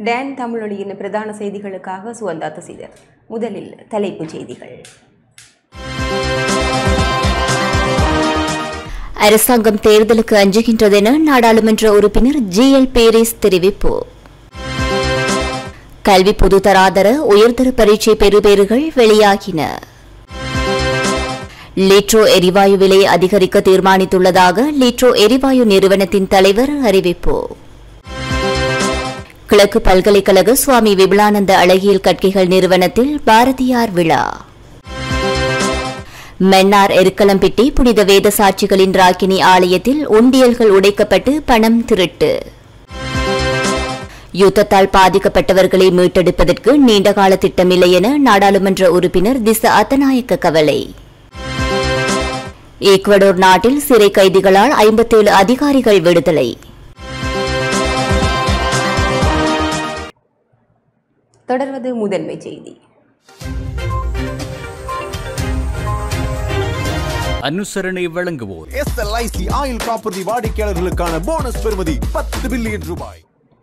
Tan தமிழொலியின் பிரதான செய்திகளுக்காக சுவந்தா தசிதர் முதலில் தலைப்புச் செய்திகள் அரசாங்கம் தேர்தலுக்கு அஞ்சுகின்றதென நாடாளுமன்ற உறுப்பினர் ஜி எல் பேரிஸ் தெரிவிப்பு கல்வி பொதுதராதர உயர்தர பரீட்சை பெறுபேறுகள் வெளியாகின லிட்ரோ எரிவாயு விலை அதிகரிக்க தீர்மானித்துள்ளதாக லிட்ரோ எரிவாயு நிறுவனத்தின் தலைவர் அறிவிப்பு கிழக்கு பல்கலைக்கழக சுவாமி விபுலானந்த அழகியல் கற்கைகள் நிறுவனத்தில் பாரதியார் விழா மன்னார் எருக்கலம்பிட்டி புனித வேத சாட்சிகளின் ராக்கினி ஆலயத்தில் உண்டியல்கள் உடைக்கப்பட்டு பணம் திருட்டு யுத்தத்தால் பாதிக்கப்பட்டவர்களை மீட்டெடுப்பதற்கு நீண்டகால திட்டமில்லை என நாடாளுமன்ற உறுப்பினர் திச அத்தநாயக்க கவலை ஈக்வடோர் நாட்டில் சிறை கைதிகளால் ஐம்பத்தேழு அதிகாரிகள் விடுதலை தொடர்வது முதன்மை செய்தி அனுசரணை வழங்குவோர் எஸ்எல்ஐசி ஆயுள் காப்புறுதி வாடிக்கையாளர்களுக்கான போனஸ் பெறுமதி பத்து பில்லியன் ரூபாய்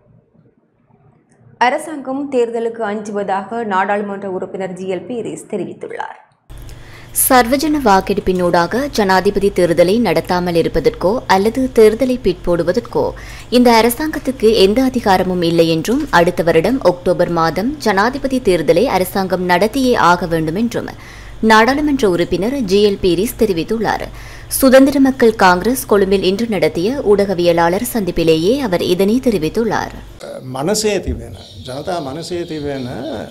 அரசாங்கம் தேர்தலுக்கு அஞ்சுவதாக நாடாளுமன்ற உறுப்பினர் ஜி எல் பீரிஸ் தெரிவித்துள்ளார் சர்வஜன வாக்கெடுப்பினூடாக ஜனாதிபதி தேர்தலை நடத்தாமல் இருப்பதற்கோ அல்லது தேர்தலை பிற்போடுவதற்கோ இந்த அரசாங்கத்துக்கு எந்த அதிகாரமும் இல்லை என்றும் அடுத்த வருடம் அக்டோபர் மாதம் ஜனாதிபதி தேர்தலை அரசாங்கம் நடத்தியே ஆக வேண்டும் என்றும் நாடாளுமன்ற உறுப்பினர் ஜி எல் பீரிஸ் தெரிவித்துள்ளார் சுதந்திர மக்கள் காங்கிரஸ் கொழும்பில் இன்று நடத்திய ஊடகவியலாளர் சந்திப்பிலேயே அவர் இதனை தெரிவித்துள்ளார் මනසේ තිබෙන ජනතා මනසේ තිබෙන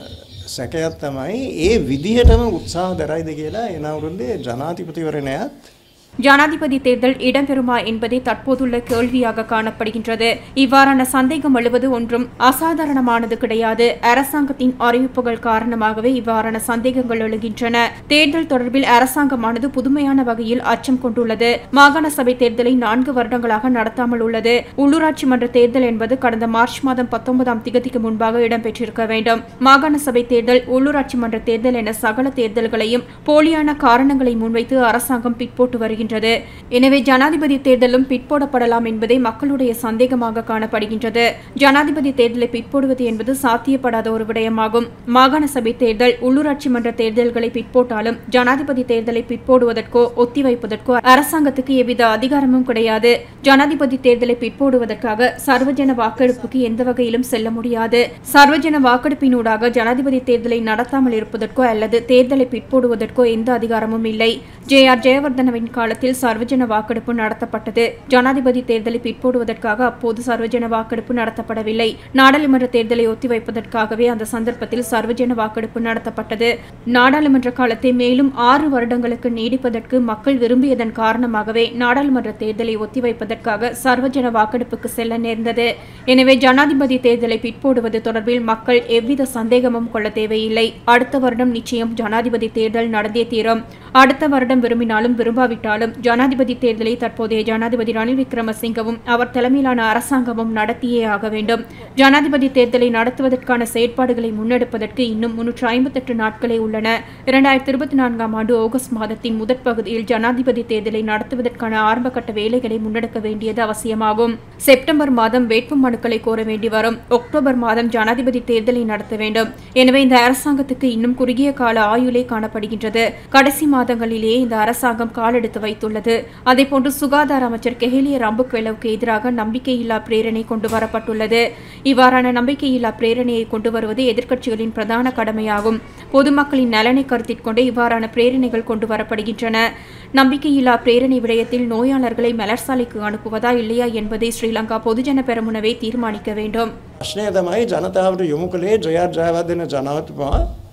සැකයක් තමයි ඒ විදිහටම උත්සාහ දරයිද කියලා එනවුරුන්දේ ජනාතිපතිවරණයත් ஜனாதிபதி தேர்தல் இடம்பெறுமா என்பதே தற்போதுள்ள கேள்வியாக காணப்படுகின்றது இவ்வாறான சந்தேகம் எழுவது ஒன்றும் அசாதாரணமானது கிடையாது அரசாங்கத்தின் அறிவிப்புகள் காரணமாகவே இவ்வாறான சந்தேகங்கள் எழுகின்றன தேர்தல் தொடர்பில் அரசாங்கமானது புதுமையான வகையில் அச்சம் கொண்டுள்ளது மாகாண சபை தேர்தலை நான்கு வருடங்களாக நடத்தாமல் உள்ளது உள்ளூராட்சி மன்ற தேர்தல் என்பது கடந்த மார்ச் மாதம் பத்தொன்பதாம் திகதிக்கு முன்பாக இடம்பெற்றிருக்க வேண்டும் மாகாண சபை தேர்தல் உள்ளூராட்சி மன்ற தேர்தல் என சகல தேர்தல்களையும் போலியான காரணங்களை முன்வைத்து அரசாங்கம் பிற்போட்டு வருகின்றது எனவே ஜனாதிபதி தேர்தலும் பிற்போடப்படலாம் என்பதே மக்களுடைய சந்தேகமாக காணப்படுகின்றது ஜனாதிபதி தேர்தலை பிற்போடுவது என்பது சாத்தியப்படாத ஒரு விடயமாகும் மாகாண சபை தேர்தல் உள்ளூராட்சி மன்ற தேர்தல்களை பிற்போட்டாலும் ஜனாதிபதி தேர்தலை பிற்போடுவதற்கோ ஒத்திவைப்பதற்கோ அரசாங்கத்துக்கு எவ்வித அதிகாரமும் கிடையாது ஜனாதிபதி தேர்தலை பிற்போடுவதற்காக சர்வஜன வாக்கெடுப்புக்கு எந்த வகையிலும் செல்ல முடியாது சர்வஜன வாக்கெடுப்பினூடாக ஜனாதிபதி தேர்தலை நடத்தாமல் இருப்பதற்கோ அல்லது தேர்தலை பிற்போடுவதற்கோ எந்த அதிகாரமும் இல்லை ஜே ஆர் ஜெயவர்தனவின் காலத்தில் சர்வஜன வாக்கெடுப்பு நடத்தப்பட்டது ஜனாதிபதி தேர்தலை பிற்போடுவதற்காக அப்போது சர்வஜன வாக்கெடுப்பு நடத்தப்படவில்லை நாடாளுமன்ற தேர்தலை ஒத்திவைப்பதற்காகவே அந்த சந்தர்ப்பத்தில் சர்வஜன வாக்கெடுப்பு நடத்தப்பட்டது நாடாளுமன்ற காலத்தை மேலும் ஆறு வருடங்களுக்கு நீடிப்பதற்கு மக்கள் விரும்பியதன் காரணமாகவே நாடாளுமன்ற தேர்தலை ஒத்திவைப்பதற்காக சர்வஜன வாக்கெடுப்புக்கு செல்ல நேர்ந்தது எனவே ஜனாதிபதி தேர்தலை பிற்போடுவது தொடர்பில் மக்கள் எவ்வித சந்தேகமும் கொள்ள தேவையில்லை அடுத்த வருடம் நிச்சயம் ஜனாதிபதி தேர்தல் நடந்தே தீரும் அடுத்த வருடம் விரும்பினாலும் விரும்பாவிட்டாலும் ஜனாதிபதி தேர்தலை தற்போதைய ஜனாதிபதி ரணில் விக்ரமசிங்கவும் அவர் தலைமையிலான அரசாங்கமும் நடத்தியே ஆக வேண்டும் ஜனாதிபதி தேர்தலை நடத்துவதற்கான செயற்பாடுகளை முன்னெடுப்பதற்கு இன்னும் முன்னூற்று ஐம்பத்தெட்டு நாட்களே உள்ளன இரண்டாயிரத்தி இருபத்தி நான்காம் ஆண்டு ஆகஸ்ட் மாதத்தின் முதற் பகுதியில் ஜனாதிபதி தேர்தலை நடத்துவதற்கான ஆரம்பகட்ட வேலைகளை முன்னெடுக்க வேண்டியது அவசியமாகும் செப்டம்பர் மாதம் வேட்பு மனுக்களை கோர வேண்டி வரும் அக்டோபர் மாதம் ஜனாதிபதி தேர்தலை நடத்த வேண்டும் எனவே இந்த அரசாங்கத்துக்கு இன்னும் குறுகிய கால ஆயுளே காணப்படுகின்றது கடைசி மாதங்களிலேயே இந்த அரசாங்கம் காலெடுத்து வைத்துள்ளது அதேபோன்று சுகாதார அமைச்சர் கெஹலிய ரம்புக்வெலவுக்கு எதிராக நம்பிக்கையில்லா பிரேரணை கொண்டு வரப்பட்டுள்ளது இவ்வாறான நம்பிக்கையில்லா பிரேரணையை கொண்டு வருவது எதிர்க்கட்சிகளின் பிரதான கடமையாகும் பொதுமக்களின் நலனை கருத்தில் கொண்டு இவ்வாறான பிரேரணைகள் கொண்டு வரப்படுகின்றன நம்பிக்கையில்லா பிரேரணை விடயத்தில் நோயாளர்களை மலர்சாலைக்கு அனுப்புவதா இல்லையா என்பதை ஸ்ரீலங்கா பொதுஜன பெரமுனவே தீர்மானிக்க வேண்டும் ප්‍රශ්නය තමයි ජනතාවට යොමු කළේ ජයත් ජයවදන ජනවතුමා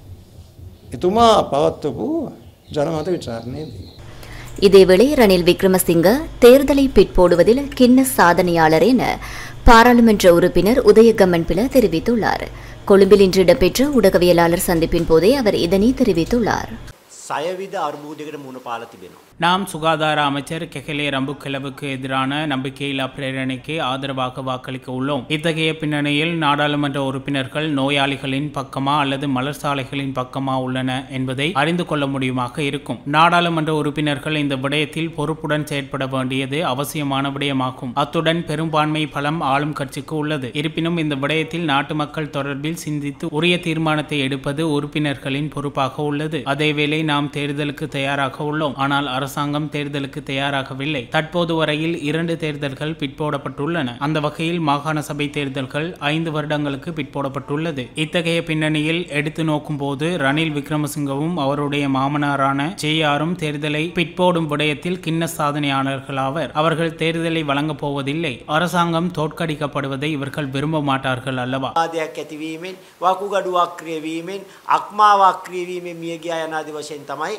එතුමා පවත්වපු ජනමත විචාරණයේදී. இதேவேளை ரணில் விக்ரமசிங்க தேர்தலை பிற்போடுவதில் கிண்ண சாதனையாளர் என பாராளுமன்ற உறுப்பினர் உதயகம்மன் பில தெரிவித்துள்ளார் கொழும்பில் இன்று இடம்பெற்ற ஊடகவியலாளர் சந்திப்பின் போதே அவர் இதனை தெரிவித்துள்ளார் සයවිධ අර්බූදකට මුණ පාල තිබෙනවා. நாம் சுகாதார அமைச்சர் கெஹலே ரம்புக்கிழவுக்கு எதிரான நம்பிக்கையில்லா பிரேரணைக்கு ஆதரவாக வாக்களிக்க உள்ளோம் இத்தகைய பின்னணியில் நாடாளுமன்ற உறுப்பினர்கள் நோயாளிகளின் பக்கமா அல்லது மலர் சாலைகளின் பக்கமா உள்ளன என்பதை அறிந்து கொள்ள முடியுமாக இருக்கும் நாடாளுமன்ற உறுப்பினர்கள் இந்த விடயத்தில் பொறுப்புடன் செயற்பட வேண்டியது அவசியமான விடயமாகும் அத்துடன் பெரும்பான்மை பலம் ஆளும் கட்சிக்கு உள்ளது இருப்பினும் இந்த விடயத்தில் நாட்டு மக்கள் தொடர்பில் சிந்தித்து உரிய தீர்மானத்தை எடுப்பது உறுப்பினர்களின் பொறுப்பாக உள்ளது அதேவேளை நாம் தேர்தலுக்கு தயாராக உள்ளோம் ஆனால் அரசாங்கம் தேர்தலுக்கு தயாராகவில்லை தற்போது வரையில் இரண்டு தேர்தல்கள் பிற்போடப்பட்டுள்ளன அந்த வகையில் மாகாண சபை தேர்தல்கள் ஐந்து வருடங்களுக்கு பிற்போடப்பட்டுள்ளது இத்தகைய பின்னணியில் எடுத்து நோக்கும் போது ரணில் விக்ரமசிங்கவும் அவருடைய மாமனாரான ஜேஆரும் தேர்தலை பிற்போடும் விடயத்தில் கிண்ண சாதனையாளர்களாவர் அவர்கள் தேர்தலை வழங்கப் போவதில்லை அரசாங்கம் தோற்கடிக்கப்படுவதை இவர்கள் விரும்ப மாட்டார்கள் அல்லவா ආදයක් ඇතිවීමෙන් වකුගඩුවක් ක්‍රියවීමෙන් අක්මාවක් ක්‍රියවීමෙන් මියගියා යනාදි වශයෙන් තමයි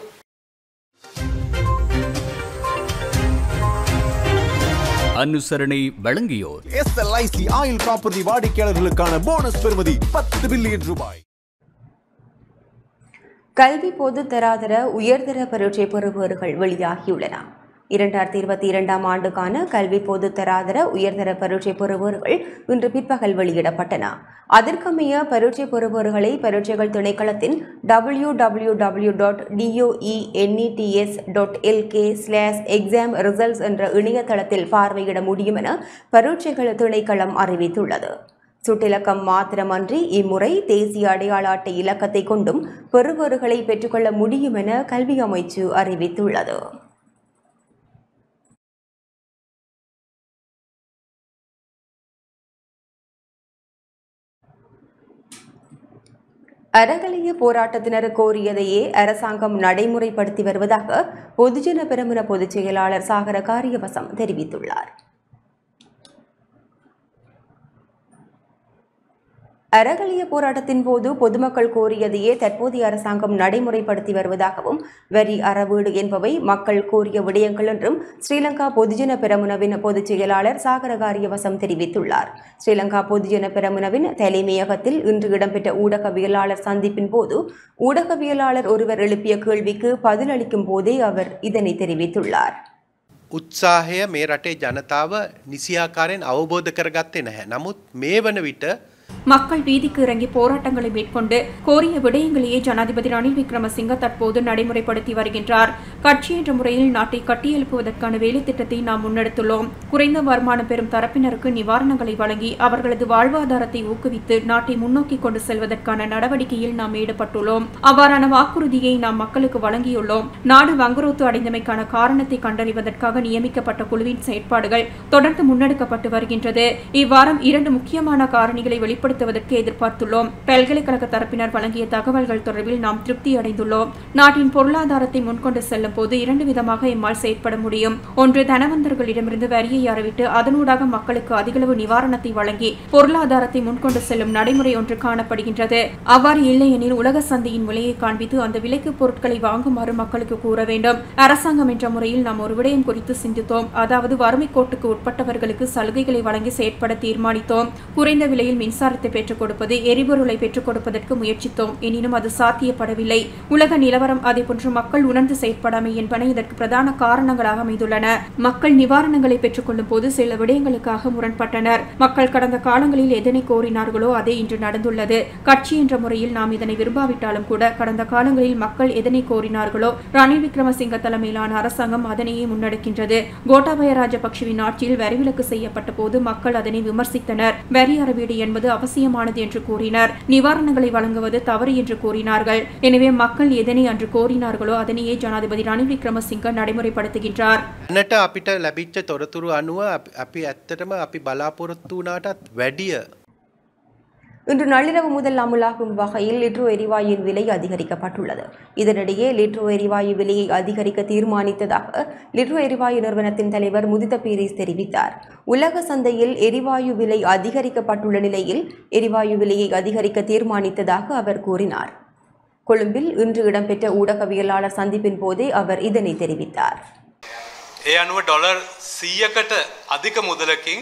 அனுசரணை வழங்கியோர் எஸ்எல்ஐசி ஆயில் ப்ராப்பர்ட்டி வாடிக்கையாளர்களுக்கான போனஸ் பெறுமதி பத்து பில்லியன் ரூபாய் கல்வி பொது தராதர உயர்தர பரீட்சை பெறுபவர்கள் வெளியாகியுள்ளன இரண்டாயிரத்தி இருபத்தி இரண்டாம் ஆண்டுக்கான கல்வி பொது தராதர உயர்தர பரீட்சை பெறுபவர்கள் இன்று பிற்பகல் வெளியிடப்பட்டன அதற்கமைய பரீட்சை பெறுபவர்களை பரீட்சைகள் திணைக்களத்தின் W W W dot DOE NETS dot LK slash exam results என்ற இணையதளத்தில் பார்வையிட முடியும் என பரீட்சைகள் திணைக்களம் அறிவித்துள்ளது சுட்டிலக்கம் மாத்திரமன்றி இம்முறை தேசிய அடையாள அட்டை இலக்கத்தை கொண்டும் பெறுபவர்களை பெற்றுக்கொள்ள முடியும் என கல்வி அமைச்சு அறிவித்துள்ளது அறகலைய போராட்டத்தினர் கோரியதையே அரசாங்கம் நடைமுறைப்படுத்தி வருவதாக பொதுஜன பெரமுன பொதுச் செயலாளர் சாகர காரியவசம் தெரிவித்துள்ளார் அறகலிய போராட்டத்தின் போது பொதுமக்கள் கோரியதையே தற்போதைய அரசாங்கம் நடைமுறைப்படுத்தி வருவதாகவும் வரி அறவீடு என்பவை மக்கள் கோரிய விடயங்கள் என்றும் ஸ்ரீலங்கா பொதுஜன பெரமுனவின் பொதுச் செயலாளர் சாகர காரியவசம் தெரிவித்துள்ளார் ஸ்ரீலங்கா பொதுஜன பெரமுனவின் தலைமையகத்தில் இன்று இடம்பெற்ற ஊடகவியலாளர் சந்திப்பின் போது ஊடகவியலாளர் ஒருவர் எழுப்பிய கேள்விக்கு பதிலளிக்கும் போதே அவர் இதனை தெரிவித்துள்ளார் උත්සාහය මේ රටේ ජනතාව නිසියාකාරයෙන් අවබෝධ කරගත්තේ නැහැ. නමුත් මේ වන විට மக்கள் வீதிக்கு இறங்கி போராட்டங்களை மேற்கொண்டு கோரிய விடயங்களையே ஜனாதிபதி ரணில் விக்ரமசிங்க தற்போது நடைமுறைப்படுத்தி வருகின்றார் கட்சி என்ற முறையில் நாட்டை கட்டியெழுப்புவதற்கான வேலை திட்டத்தை நாம் முன்னெடுத்துள்ளோம் குறைந்த வருமானம் பெறும் தரப்பினருக்கு நிவாரணங்களை வழங்கி அவர்களது வாழ்வாதாரத்தை ஊக்குவித்து நாட்டை முன்னோக்கி கொண்டு செல்வதற்கான நடவடிக்கையில் நாம் ஈடுபட்டுள்ளோம் அவ்வாறான வாக்குறுதியை நாம் மக்களுக்கு வழங்கியுள்ளோம் நாடு வங்குரோத்து அடைந்தமைக்கான காரணத்தை கண்டறிவதற்காக நியமிக்கப்பட்ட குழுவின் செயற்பாடுகள் தொடர்ந்து முன்னெடுக்கப்பட்டு வருகின்றது இவ்வாரம் இரண்டு முக்கியமான காரணிகளை வெளிப்படுத்துவதற்கு எதிர்பார்த்துள்ளோம் பல்கலைக்கழக தரப்பினர் வழங்கிய தகவல்கள் தொடர்பில் நாம் திருப்தி அடைந்துள்ளோம் நாட்டின் பொருளாதாரத்தை முன்கொண்டு செல்லும் போது இரண்டு விதமாக எம்மால் செயற்பட முடியும் ஒன்று தனவந்தர்களிடமிருந்து வரியை அறவிட்டு அதனூடாக மக்களுக்கு அதிகளவு நிவாரணத்தை வழங்கி பொருளாதாரத்தை முன்கொண்டு செல்லும் நடைமுறை ஒன்று காணப்படுகின்றது அவ்வாறு இல்லையெனில் உலக சந்தையின் விலையை காண்பித்து அந்த விலைக்கு பொருட்களை வாங்குமாறு மக்களுக்கு கூற வேண்டும் அரசாங்கம் என்ற முறையில் நாம் ஒரு விடயம் குறித்து சிந்தித்தோம் அதாவது வறுமை கோட்டுக்கு உட்பட்டவர்களுக்கு சலுகைகளை வழங்கி செயற்பட தீர்மானித்தோம் குறைந்த விலையில் மின்சாரத்தை பெற்றுக் கொடுப்பது எரிபொருளை பெற்றுக் கொடுப்பதற்கு முயற்சித்தோம் எனினும் அது சாத்தியப்படவில்லை உலக நிலவரம் அதேபோன்று மக்கள் உணர்ந்து செயற்படாமை என்பன இதற்கு பிரதான காரணங்களாக அமைந்துள்ளன மக்கள் நிவாரணங்களை பெற்றுக் கொள்ளும் போது சில விடயங்களுக்காக முரண்பட்டனர் மக்கள் கடந்த காலங்களில் எதனை கோரினார்களோ அதே இன்று நடந்துள்ளது கட்சி என்ற முறையில் நாம் இதனை விரும்பாவிட்டாலும் கூட கடந்த காலங்களில் மக்கள் எதனை கோரினார்களோ ரணில் விக்ரமசிங்க தலைமையிலான அரசாங்கம் அதனையே முன்னெடுக்கின்றது கோட்டாபய ராஜபக்சவின் ஆட்சியில் வரிவிலக்கு செய்யப்பட்ட போது மக்கள் அதனை விமர்சித்தனர் வரி அறவீடு என்பது அவசியமானது என்று கூறினர் நிவாரணங்களை வழங்குவது தவறு என்று கூறினார்கள் எனவே மக்கள் எதனை அன்று கோரினார்களோ அதனையே ஜனாதிபதி ரணில் விக்ரமசிங்க நடைமுறைப்படுத்துகின்றார் නට අපිට ලැබිච්ච තොරතුරු අනුව අපි- අපි ඇත්තටම අපි බලාපොරොත්තු වනාටත් වැඩිය இன்று நள்ளிரவு முதல் அமுலாகும் வகையில் லிட்ரோ எரிவாயுவின் விலை அதிகரிக்கப்பட்டுள்ளது இதனிடையே லிட்ரோ எரிவாயு விலையை அதிகரிக்க தீர்மானித்ததாக லிட்ரோ எரிவாயு நிறுவனத்தின் தலைவர் முதித்த பீரிஸ் தெரிவித்தார் உலக சந்தையில் எரிவாயு விலை அதிகரிக்கப்பட்டுள்ள நிலையில் எரிவாயு விலையை அதிகரிக்க தீர்மானித்ததாக அவர் கூறினார் கொழும்பில் இன்று இடம்பெற்ற ஊடகவியலாளர் சந்திப்பின் போதே அவர் இதனை தெரிவித்தார் ඒ අනුව ඩොලර් සීයකට අධික මුදලකින්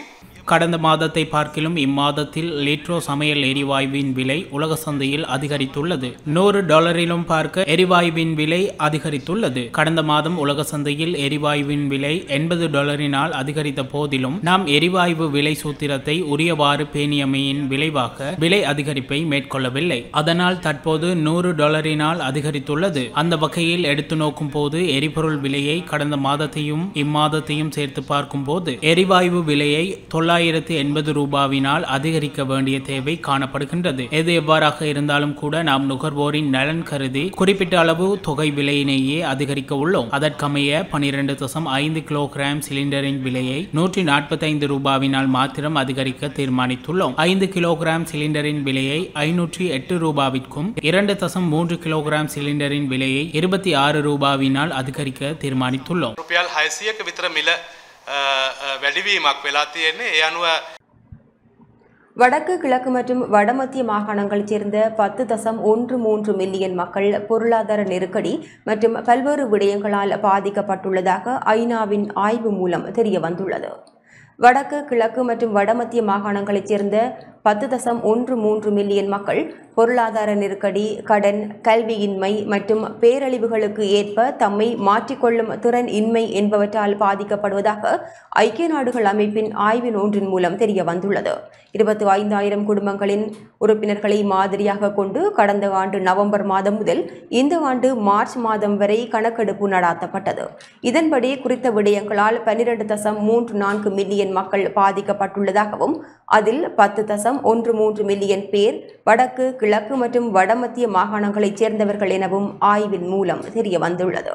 கடந்த மாதத்தை பார்க்கிலும் இம்மாதத்தில் லிட்ரோ சமையல் எரிவாயுவின் விலை உலக சந்தையில் அதிகரித்துள்ளது நூறு டாலரிலும் பார்க்க எரிவாயுவின் விலை அதிகரித்துள்ளது கடந்த மாதம் உலக சந்தையில் எரிவாயுவின் விலை எண்பது டாலரினால் அதிகரித்த போதிலும் நாம் எரிவாயு விலை சூத்திரத்தை உரியவாறு பேணியமையின் விளைவாக விலை அதிகரிப்பை மேற்கொள்ளவில்லை அதனால் தற்போது நூறு டாலரினால் அதிகரித்துள்ளது அந்த வகையில் எடுத்து நோக்கும் போது எரிபொருள் விலையை கடந்த மாதத்தையும் இம்மாதத்தையும் சேர்த்து பார்க்கும் போது எரிவாயு விலையை தொள்ளாயிரத்து எண்பது ரூபாவினால் அதிகரிக்க வேண்டிய தேவை காணப்படுகின்றது எது எவ்வாறாக இருந்தாலும் கூட நாம் நுகர்வோரின் நலன் கருதி குறிப்பிட்ட அளவு தொகை விலையினையே அதிகரிக்க உள்ளோம் அதற்கமைய பனிரெண்டு தசம் ஐந்து கிலோகிராம் சிலிண்டரின் விலையை நூற்றி நாற்பத்தைந்து ரூபாவினால் மாத்திரம் அதிகரிக்க தீர்மானித்துள்ளோம் ஐந்து கிலோகிராம் சிலிண்டரின் விலையை ஐநூற்றி எட்டு ரூபாவிற்கும் இரண்டு தசம் மூன்று கிலோகிராம் சிலிண்டரின் விலையை இருபத்தி ஆறு ரூபாவினால் அதிகரிக்க தீர்மானித்துள்ளோம் රුපියල් හයසියක විතර මිල අ, අ, වැඩිවීමක් වෙලා තියෙන්නේ ඒ අනුව வடக்கு கிழக்கு மற்றும் வடமத்திய மாகாணங்களைச் சேர்ந்த பத்து தசம் ஒன்று மூன்று மில்லியன் மக்கள் பொருளாதார நெருக்கடி மற்றும் பல்வேறு விடயங்களால் பாதிக்கப்பட்டுள்ளதாக ஐநாவின் ஆய்வு மூலம் தெரிய வந்துள்ளது வடக்கு கிழக்கு மற்றும் வடமத்திய மாகாணங்களைச் சேர்ந்த பத்து தசம் ஒன்று மூன்று மில்லியன் மக்கள் பொருளாதார நெருக்கடி கடன் கல்வியின்மை மற்றும் பேரழிவுகளுக்கு ஏற்ப தம்மை மாற்றிக்கொள்ளும் திறன் இன்மை என்பவற்றால் பாதிக்கப்படுவதாக ஐக்கிய நாடுகள் அமைப்பின் ஆய்வின் ஒன்றின் மூலம் தெரிய வந்துள்ளது இருபத்தி ஐந்தாயிரம் குடும்பங்களின் உறுப்பினர்களை மாதிரியாக கொண்டு கடந்த ஆண்டு நவம்பர் மாதம் முதல் இந்த ஆண்டு மார்ச் மாதம் வரை கணக்கெடுப்பு நடாத்தப்பட்டது இதன்படி குறித்த விடயங்களால் பன்னிரண்டு தசம் மூன்று நான்கு மில்லியன் மக்கள் பாதிக்கப்பட்டுள்ளதாகவும் அதில் பத்து தசம் ஒன்று மூன்று மில்லியன் பேர் வடக்கு கிழக்கு மற்றும் வடமத்திய மாகாணங்களைச் சேர்ந்தவர்கள் எனவும் ஆய்வின் மூலம் தெரிய வந்துள்ளது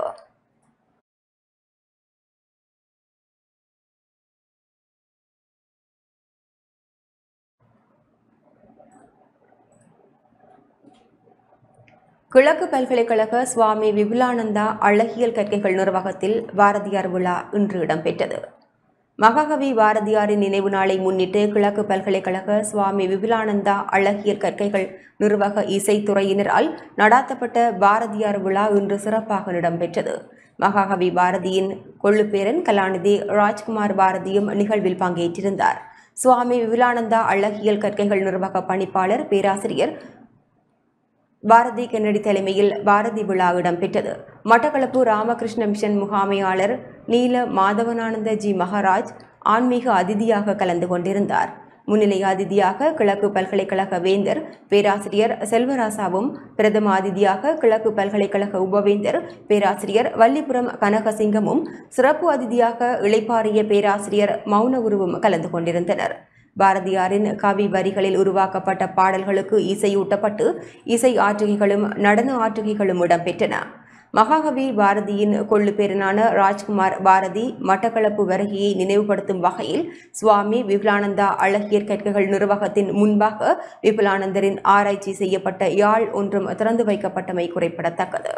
கிழக்கு பல்கலைக்கழக சுவாமி விபுலானந்தா அழகியல் கற்கைகள் நிர்வாகத்தில் பாரதியார் விழா இன்று இடம்பெற்றது மகாகவி பாரதியாரின் நினைவு நாளை முன்னிட்டு கிழக்கு பல்கலைக்கழக சுவாமி விபுலானந்தா அழகியல் கற்கைகள் நிர்வாக இசைத்துறையினரால் நடாத்தப்பட்ட பாரதியார் விழா இன்று சிறப்பாக இடம்பெற்றது மகாகவி பாரதியின் கொள்ளுப்பேரன் கலாநிதி ராஜ்குமார் பாரதியும் நிகழ்வில் பங்கேற்றிருந்தார் சுவாமி விபுலானந்தா அழகியல் கற்கைகள் நிர்வாக பணிப்பாளர் பேராசிரியர் பாரதி கென்னடி தலைமையில் பாரதி விழா இடம்பெற்றது மட்டக்களப்பு ராமகிருஷ்ண மிஷன் முகாமையாளர் நீல மாதவனானந்த ஜி மகாராஜ் ஆன்மீக அதிதியாக கலந்து கொண்டிருந்தார் முன்னிலை அதிதியாக கிழக்கு பல்கலைக்கழக வேந்தர் பேராசிரியர் செல்வராசாவும் பிரதம அதிதியாக கிழக்கு பல்கலைக்கழக உபவேந்தர் பேராசிரியர் வள்ளிபுரம் கனகசிங்கமும் சிறப்பு அதிதியாக இளைப்பாறிய பேராசிரியர் மௌனகுருவும் கலந்து கொண்டிருந்தனர் பாரதியாரின் கவி வரிகளில் உருவாக்கப்பட்ட பாடல்களுக்கு இசையூட்டப்பட்டு இசை ஆற்றுகைகளும் நடன ஆற்றுகைகளும் இடம்பெற்றன மகாகவி பாரதியின் கொள்ளுப்பேரனான ராஜ்குமார் பாரதி மட்டக்களப்பு வருகையை நினைவுபடுத்தும் வகையில் சுவாமி விபுலானந்தா அழகியர் கற்கைகள் நிர்வாகத்தின் முன்பாக விபுலானந்தரின் ஆராய்ச்சி செய்யப்பட்ட யாழ் ஒன்றும் திறந்து வைக்கப்பட்டமை குறிப்பிடத்தக்கது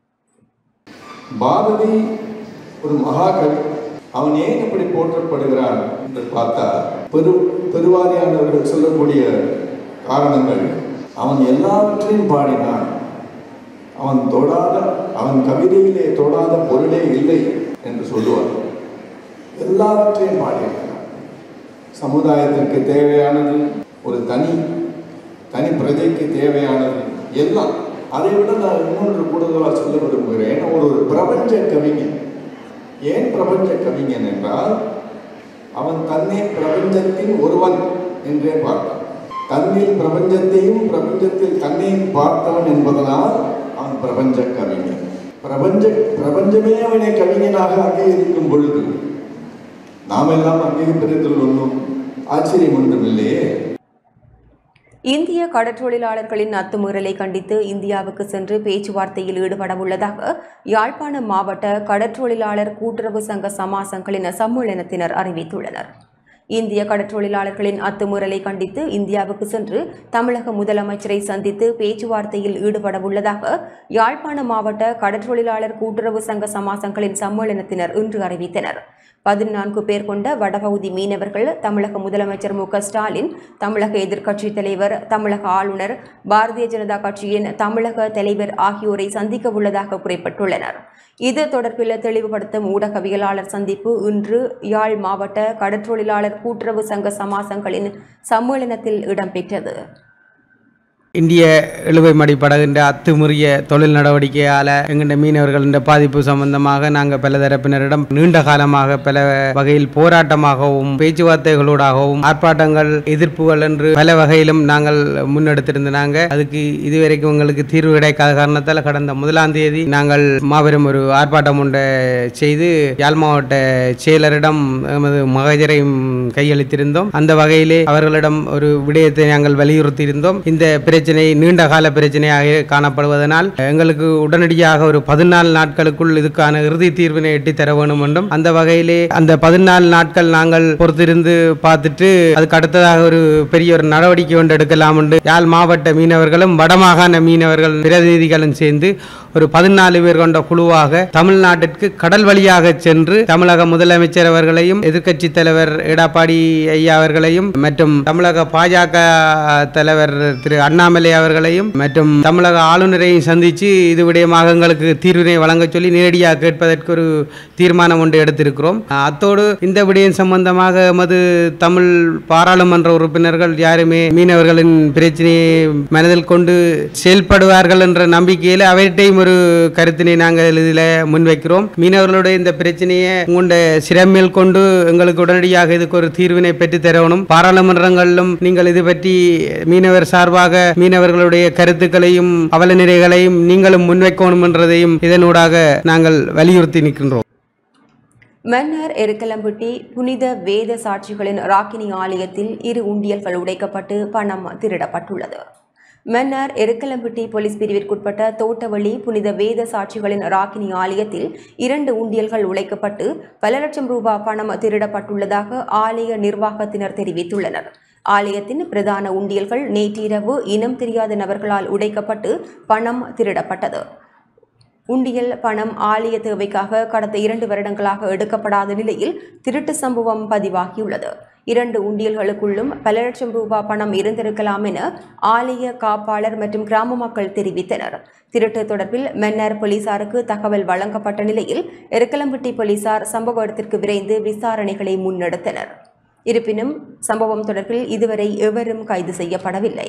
பாரதி ஒரு மகாகவி அவன் ஏன் இப்படி போற்றப்படுகிறான் என்று பார்த்தா பெரு பெருவாரியானவர்கள் சொல்லக்கூடிய காரணங்கள் அவன் எல்லாவற்றையும் பாடினான் அவன் தொடாத அவன் கவிதையிலே தொடாத பொருளே இல்லை என்று சொல்லுவார் எல்லாவற்றையும் பாடியிருக்கிறான் சமுதாயத்திற்கு தேவையானது ஒரு தனி தனி பிரஜைக்கு தேவையானது எல்லாம் அதை விட நான் இன்னொன்று கூடுதலாக சொல்ல விரும்புகிறேன் ஒரு ஒரு பிரபஞ்ச கவிஞன் ஏன் பிரபஞ்ச கவிஞன் என்றால் அவன் தன்னை பிரபஞ்சத்தின் ஒருவன் என்றே பார்த்தான் தன்னில் பிரபஞ்சத்தையும் பிரபஞ்சத்தில் தன்னையும் பார்த்தவன் என்பதனால் அவன் பிரபஞ்ச கவிஞன் பிரபஞ்ச பிரபஞ்சமே அவனை கவிஞனாக அங்கீகரிக்கும் பொழுது நாம் எல்லாம் அங்கீகரிப்பதில் ஒன்றும் ஆச்சரியம் ஒன்றுமில்லையே இந்திய கடற்றொழிலாளர்களின் அத்துமீறலை கண்டித்து இந்தியாவுக்கு சென்று பேச்சுவார்த்தையில் ஈடுபட உள்ளதாக யாழ்ப்பாணம் மாவட்ட கடற்றொழிலாளர் கூட்டுறவு சங்க சமாசங்களின் சம்மேளனத்தினர் அறிவித்துள்ளனர் இந்திய கடற்றொழிலாளர்களின் அத்துமீறலை கண்டித்து இந்தியாவுக்கு சென்று தமிழக முதலமைச்சரை சந்தித்து பேச்சுவார்த்தையில் ஈடுபட உள்ளதாக யாழ்ப்பாண மாவட்ட கடற்றொழிலாளர் கூட்டுறவு சங்க சமாசங்களின் சம்மேளனத்தினர் இன்று அறிவித்தனர் பதினான்கு பேர் கொண்ட வடபகுதி மீனவர்கள் தமிழக முதலமைச்சர் மு க ஸ்டாலின் தமிழக எதிர்க்கட்சித் தலைவர் தமிழக ஆளுநர் பாரதிய ஜனதா கட்சியின் தமிழக தலைவர் ஆகியோரை சந்திக்க உள்ளதாக குறிப்பிட்டுள்ளனர் இது தொடர்பில் தெளிவுபடுத்தும் ஊடகவியலாளர் சந்திப்பு இன்று யாழ் மாவட்ட கடற்றொழிலாளர் மீனவர் கூட்டுறவு சங்க சமாசங்களின் சம்மேளனத்தில் இடம்பெற்றது இந்திய இழுவை மடிப்படகின்ற அத்துமீறிய தொழில் நடவடிக்கையால் எங்கள்ட மீனவர்களின் பாதிப்பு சம்பந்தமாக நாங்கள் பல தரப்பினரிடம் நீண்ட காலமாக பல வகையில் போராட்டமாகவும் பேச்சுவார்த்தைகளூடாகவும் ஆர்ப்பாட்டங்கள் எதிர்ப்புகள் என்று பல வகையிலும் நாங்கள் முன்னெடுத்திருந்தாங்க அதுக்கு இதுவரைக்கும் எங்களுக்கு தீர்வு கிடைக்காத காரணத்தால் கடந்த முதலாம் தேதி நாங்கள் மாபெரும் ஒரு ஆர்ப்பாட்டம் ஒன்றை செய்து யாழ் மாவட்ட செயலரிடம் எமது மகஜரையும் கையளித்திருந்தோம் அந்த வகையிலே அவர்களிடம் ஒரு விடயத்தை நாங்கள் வலியுறுத்தி இருந்தோம் இந்த பிரச்சனை நீண்ட கால பிரச்சனையாக காணப்படுவதனால் எங்களுக்கு உடனடியாக ஒரு பதினாலு நாட்களுக்குள் இதுக்கான இறுதி தீர்வினை எட்டி தர வேண்டும் என்றும் அந்த வகையிலே அந்த பதினாலு நாட்கள் நாங்கள் பொறுத்திருந்து பார்த்துட்டு அதுக்கு அடுத்ததாக ஒரு பெரிய ஒரு நடவடிக்கை ஒன்று எடுக்கலாம் என்று யாழ் மாவட்ட மீனவர்களும் வடமாகாண மீனவர்கள் பிரதிநிதிகளும் சேர்ந்து ஒரு பதினாலு பேர் கொண்ட குழுவாக தமிழ்நாட்டிற்கு கடல் வழியாக சென்று தமிழக முதலமைச்சர் அவர்களையும் எதிர்க்கட்சி தலைவர் எடப்பாடி ஐயா அவர்களையும் மற்றும் தமிழக பாஜக தலைவர் திரு அண்ணாமலை அவர்களையும் மற்றும் தமிழக ஆளுநரையும் சந்தித்து இது விடயமாக எங்களுக்கு தீர்வினை வழங்க சொல்லி நேரடியாக கேட்பதற்கு ஒரு தீர்மானம் ஒன்று எடுத்திருக்கிறோம் அத்தோடு இந்த விடயம் சம்பந்தமாக எமது தமிழ் பாராளுமன்ற உறுப்பினர்கள் யாருமே மீனவர்களின் பிரச்சனையை மனதில் கொண்டு செயல்படுவார்கள் என்ற நம்பிக்கையில் அவர்கிட்டையும் ஒரு கருத்தினை நாங்கள் இதில் முன்வைக்கிறோம் மீனவர்களுடைய இந்த பிரச்சனையை உங்களுடைய சிறமேல் கொண்டு எங்களுக்கு உடனடியாக இதுக்கு ஒரு தீர்வினை பெற்று தரணும் பாராளுமன்றங்களிலும் நீங்கள் இது பற்றி மீனவர் சார்பாக மீனவர்களுடைய கருத்துக்களையும் அவலநிலைகளையும் நீங்களும் முன்வைக்கணும் என்றதையும் இதனூடாக நாங்கள் வலியுறுத்தி நிற்கின்றோம் மன்னர் எருக்கலம்பட்டி புனித வேத சாட்சிகளின் ராக்கினி ஆலயத்தில் இரு உண்டியல்கள் உடைக்கப்பட்டு பணம் திருடப்பட்டுள்ளது மன்னர் எருக்கலம்பட்டி போலீஸ் பிரிவிற்குட்பட்ட தோட்டவழி புனித வேத சாட்சிகளின் ராக்கினி ஆலயத்தில் இரண்டு உண்டியல்கள் உழைக்கப்பட்டு பல லட்சம் ரூபாய் பணம் திருடப்பட்டுள்ளதாக ஆலய நிர்வாகத்தினர் தெரிவித்துள்ளனர் ஆலயத்தின் பிரதான உண்டியல்கள் நேற்றிரவு இனம் தெரியாத நபர்களால் உடைக்கப்பட்டு பணம் திருடப்பட்டது உண்டியல் பணம் ஆலய தேவைக்காக கடந்த இரண்டு வருடங்களாக எடுக்கப்படாத நிலையில் திருட்டு சம்பவம் பதிவாகியுள்ளது இரண்டு உண்டியல்களுக்குள்ளும் பல லட்சம் ரூபாய் பணம் இருந்திருக்கலாம் என ஆலய காப்பாளர் மற்றும் கிராம மக்கள் தெரிவித்தனர் திருட்டு தொடர்பில் மன்னர் போலீசாருக்கு தகவல் வழங்கப்பட்ட நிலையில் எருக்கலம்பட்டி போலீசார் சம்பவ இடத்திற்கு விரைந்து விசாரணைகளை முன்னெடுத்தனர் இருப்பினும் சம்பவம் தொடர்பில் இதுவரை எவரும் கைது செய்யப்படவில்லை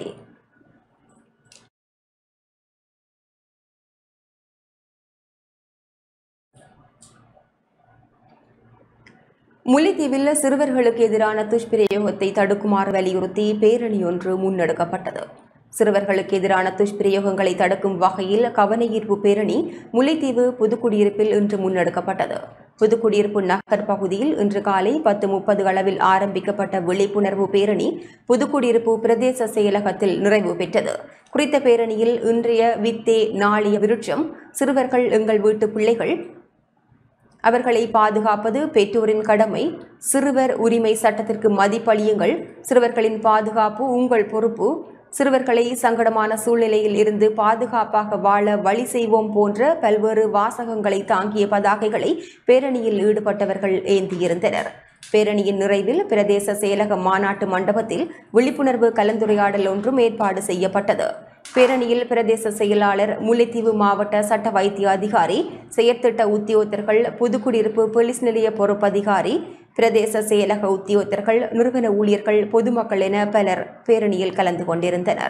முல்லைத்தீவில் சிறுவர்களுக்கு எதிரான துஷ்பிரயோகத்தை தடுக்குமாறு வலியுறுத்தி பேரணி ஒன்று முன்னெடுக்கப்பட்டது சிறுவர்களுக்கு எதிரான துஷ்பிரயோகங்களை தடுக்கும் வகையில் கவனஈர்ப்பு பேரணி முல்லைத்தீவு புதுக்குடியிருப்பில் இன்று முன்னெடுக்கப்பட்டது புதுக்குடியிருப்பு நகர் பகுதியில் இன்று காலை பத்து முப்பது அளவில் ஆரம்பிக்கப்பட்ட விழிப்புணர்வு பேரணி புதுக்குடியிருப்பு பிரதேச செயலகத்தில் நிறைவு பெற்றது குறித்த பேரணியில் இன்றைய வித்தே நாளிய விருட்சம் சிறுவர்கள் எங்கள் வீட்டு பிள்ளைகள் அவர்களை பாதுகாப்பது பெற்றோரின் கடமை சிறுவர் உரிமை சட்டத்திற்கு மதிப்பளியுங்கள் சிறுவர்களின் பாதுகாப்பு உங்கள் பொறுப்பு சிறுவர்களை சங்கடமான சூழ்நிலையில் இருந்து பாதுகாப்பாக வாழ வழி செய்வோம் போன்ற பல்வேறு வாசகங்களை தாங்கிய பதாகைகளை பேரணியில் ஈடுபட்டவர்கள் ஏந்தியிருந்தனர் பேரணியின் நிறைவில் பிரதேச செயலக மாநாட்டு மண்டபத்தில் விழிப்புணர்வு கலந்துரையாடல் ஒன்றும் ஏற்பாடு செய்யப்பட்டது பேரணியில் பிரதேச செயலாளர் முல்லைத்தீவு மாவட்ட சட்ட வைத்திய அதிகாரி செயற்திட்ட உத்தியோகத்தர்கள் புதுக்குடியிருப்பு போலீஸ் நிலைய பொறுப்பதிகாரி பிரதேச செயலக உத்தியோகத்தர்கள் நிறுவன ஊழியர்கள் பொதுமக்கள் என பலர் பேரணியில் கலந்து கொண்டிருந்தனர்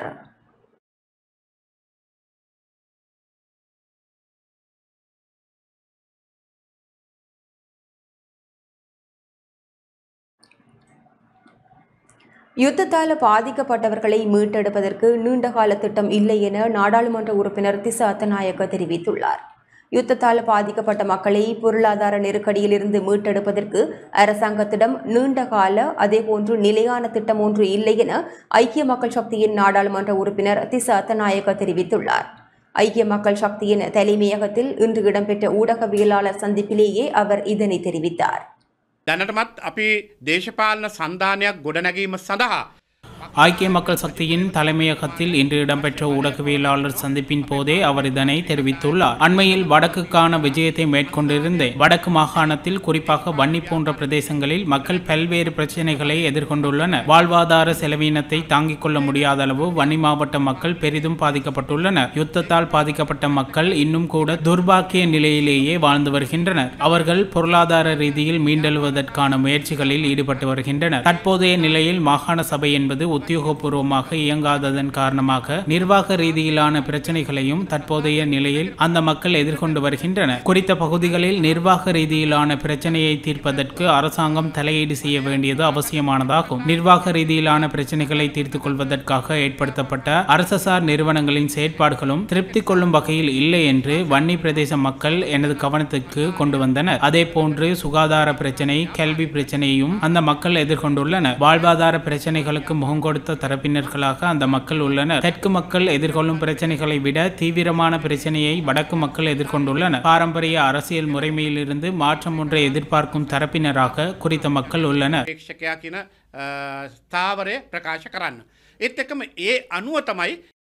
யுத்தத்தால் பாதிக்கப்பட்டவர்களை மீட்டெடுப்பதற்கு நீண்டகால திட்டம் இல்லை என நாடாளுமன்ற உறுப்பினர் திச அத்தநாயக்க தெரிவித்துள்ளார் யுத்தத்தால் பாதிக்கப்பட்ட மக்களை பொருளாதார நெருக்கடியில் இருந்து மீட்டெடுப்பதற்கு அரசாங்கத்திடம் நீண்டகால அதேபோன்று நிலையான திட்டம் ஒன்று இல்லை என ஐக்கிய மக்கள் சக்தியின் நாடாளுமன்ற உறுப்பினர் திச அத்தநாயக்க தெரிவித்துள்ளார் ஐக்கிய மக்கள் சக்தியின் தலைமையகத்தில் இன்று இடம்பெற்ற ஊடகவியலாளர் சந்திப்பிலேயே அவர் இதனை தெரிவித்தார் දැනටමත් අපි දේශපාලන සන්ධානයක් ගොඩනැගීම සඳහා ஐக்கிய மக்கள் சக்தியின் தலைமையகத்தில் இன்று இடம்பெற்ற ஊடகவியலாளர் சந்திப்பின் போதே அவர் இதனை தெரிவித்துள்ளார் அண்மையில் வடக்குக்கான விஜயத்தை மேற்கொண்டிருந்தேன் வடக்கு மாகாணத்தில் குறிப்பாக வன்னி போன்ற பிரதேசங்களில் மக்கள் பல்வேறு பிரச்சனைகளை எதிர்கொண்டுள்ளனர் வாழ்வாதார செலவினத்தை தாங்கிக் கொள்ள முடியாத அளவு வன்னி மாவட்ட மக்கள் பெரிதும் பாதிக்கப்பட்டுள்ளனர் யுத்தத்தால் பாதிக்கப்பட்ட மக்கள் இன்னும் கூட துர்பாக்கிய நிலையிலேயே வாழ்ந்து வருகின்றனர் அவர்கள் பொருளாதார ரீதியில் மீண்டெழுவதற்கான முயற்சிகளில் ஈடுபட்டு வருகின்றனர் தற்போதைய நிலையில் மாகாண சபை என்பது உத்தியோகபூர்வமாக இயங்காததன் காரணமாக நிர்வாக ரீதியிலான பிரச்சனைகளையும் தற்போதைய நிலையில் அந்த மக்கள் எதிர்கொண்டு வருகின்றனர் குறித்த பகுதிகளில் நிர்வாக ரீதியிலான பிரச்சனையை தீர்ப்பதற்கு அரசாங்கம் தலையீடு செய்ய வேண்டியது அவசியமானதாகும் நிர்வாக ரீதியிலான பிரச்சனைகளை தீர்த்துக் கொள்வதற்காக ஏற்படுத்தப்பட்ட அரசசார் நிறுவனங்களின் செயற்பாடுகளும் திருப்தி கொள்ளும் வகையில் இல்லை என்று வன்னி பிரதேச மக்கள் எனது கவனத்துக்கு கொண்டு வந்தனர் அதே போன்று சுகாதார பிரச்சனை கல்வி பிரச்சனையும் அந்த மக்கள் எதிர்கொண்டுள்ளனர் வாழ்வாதார பிரச்சனைகளுக்கு முகம் கொடுத்த தரப்பினர்களாக அந்த மக்கள் உள்ளனர் தெற்கு மக்கள் எதிர்கொள்ளும் பிரச்சனைகளை விட தீவிரமான பிரச்சனையை வடக்கு மக்கள் எதிர்கொண்டுள்ளனர் பாரம்பரிய அரசியல் முறைமையிலிருந்து மாற்றம் ஒன்றை எதிர்பார்க்கும் தரப்பினராக குறித்த மக்கள் உள்ளனர் ප්‍රේක්ෂකයා කියන අ, ස්ථාවරය ප්‍රකාශ කරන්න. ඒත් එකම ඒ අනුව තමයි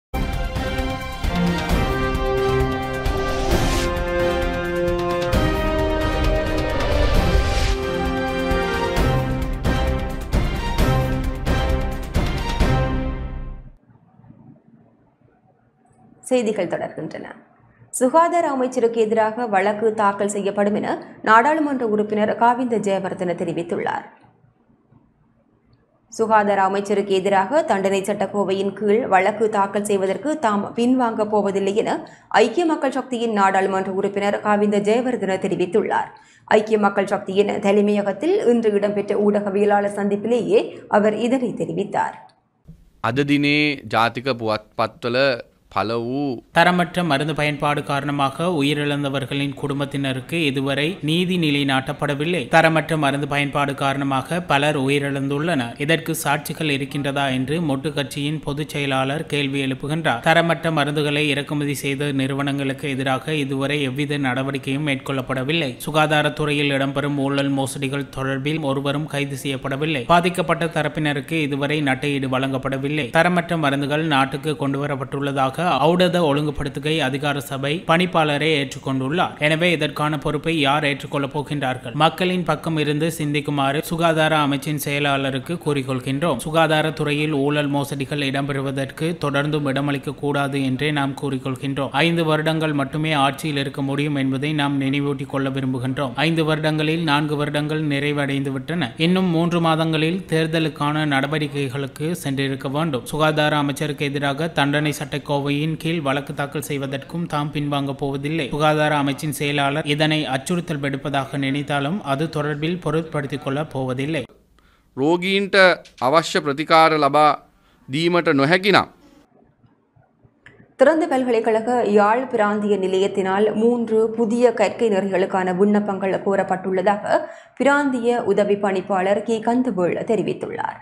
செய்திகள் தொடர்கின்றன சுகாதார அமைச்சருக்கு எதிராக வழக்கு தாக்கல் செய்யப்படும் என நாடாளுமன்ற உறுப்பினர் காவிந்த ஜெயவர்தன தெரிவித்துள்ளார் சுகாதார அமைச்சருக்கு எதிராக தண்டனை சட்டக்கோவையின் கீழ் வழக்கு தாக்கல் செய்வதற்கு தாம் பின்வாங்கப் போவதில்லை என ஐக்கிய மக்கள் சக்தியின் நாடாளுமன்ற உறுப்பினர் காவிந்த ஜெயவர்தன தெரிவித்துள்ளார் ஐக்கிய மக்கள் சக்தியின் தலைமையகத்தில் இன்று இடம்பெற்ற ஊடகவியலாளர் சந்திப்பிலேயே அவர் இதனை தெரிவித்தார் අද දිනේ ජාතික පුවත් පත්වල පල වූ தரமற்ற மருந்து பயன்பாடு காரணமாக உயிரிழந்தவர்களின் குடும்பத்தினருக்கு இதுவரை நீதி நிலைநாட்டப்படவில்லை தரமற்ற மருந்து பயன்பாடு காரணமாக பலர் உயிரிழந்துள்ளனர் இதற்கு சாட்சிகள் இருக்கின்றதா என்று மொட்டு கட்சியின் பொதுச் செயலாளர் கேள்வி எழுப்புகின்றார் தரமற்ற மருந்துகளை இறக்குமதி செய்த நிறுவனங்களுக்கு எதிராக இதுவரை எவ்வித நடவடிக்கையும் மேற்கொள்ளப்படவில்லை சுகாதாரத்துறையில் இடம்பெறும் ஊழல் மோசடிகள் தொடர்பில் ஒருவரும் கைது செய்யப்படவில்லை பாதிக்கப்பட்ட தரப்பினருக்கு இதுவரை நட்டையீடு வழங்கப்படவில்லை தரமற்ற மருந்துகள் நாட்டுக்கு கொண்டுவரப்பட்டுள்ளதாக ஔடத ஒழுங்குபடுத்துகை அதிகார சபை பணிப்பாளரை ஏற்றுக்கொண்டுள்ளார் எனவே இதற்கான பொறுப்பை யார் ஏற்றுக்கொள்ளப் போகின்றார்கள் மக்களின் பக்கம் இருந்து சிந்திக்குமாறு சுகாதார அமைச்சின் செயலாளருக்கு கூறிக்கொள்கின்றோம் சுகாதாரத்துறையில் ஊழல் மோசடிகள் இடம்பெறுவதற்கு தொடர்ந்தும் இடமளிக்க கூடாது என்றே நாம் கூறிக்கொள்கின்றோம் ஐந்து வருடங்கள் மட்டுமே ஆட்சியில் இருக்க முடியும் என்பதை நாம் நினைவூட்டிக் கொள்ள விரும்புகின்றோம் ஐந்து வருடங்களில் நான்கு வருடங்கள் நிறைவடைந்து விட்டன இன்னும் மூன்று மாதங்களில் தேர்தலுக்கான நடவடிக்கைகளுக்கு சென்றிருக்க வேண்டும் சுகாதார அமைச்சருக்கு எதிராக தண்டனை சட்டக்கோவையின் கீழ் வழக்கு தாக்கல் செய்வதற்கும் தாம் பின்வாங்கப் போவதில்லை சுகாதார அமைச்சின் செயலாளர் இதனை அச்சுறுத்தல் விடுப்பதாக நினைத்தாலும் அது தொடர்பில் பொருட்படுத்திக் கொள்ளப் போவதில்லை රෝගීන්ට අවශ්‍ය ප්‍රතිකාර ලබා දීමට නොහැකිනම්. திறந்த பல்கலைக்கழக யாழ் பிராந்திய நிலையத்தினால் மூன்று புதிய கற்கை நெறிகளுக்கான விண்ணப்பங்கள் கோரப்பட்டுள்ளதாக பிராந்திய உதவி பணிப்பாளர் கி கந்தவேள் தெரிவித்துள்ளார்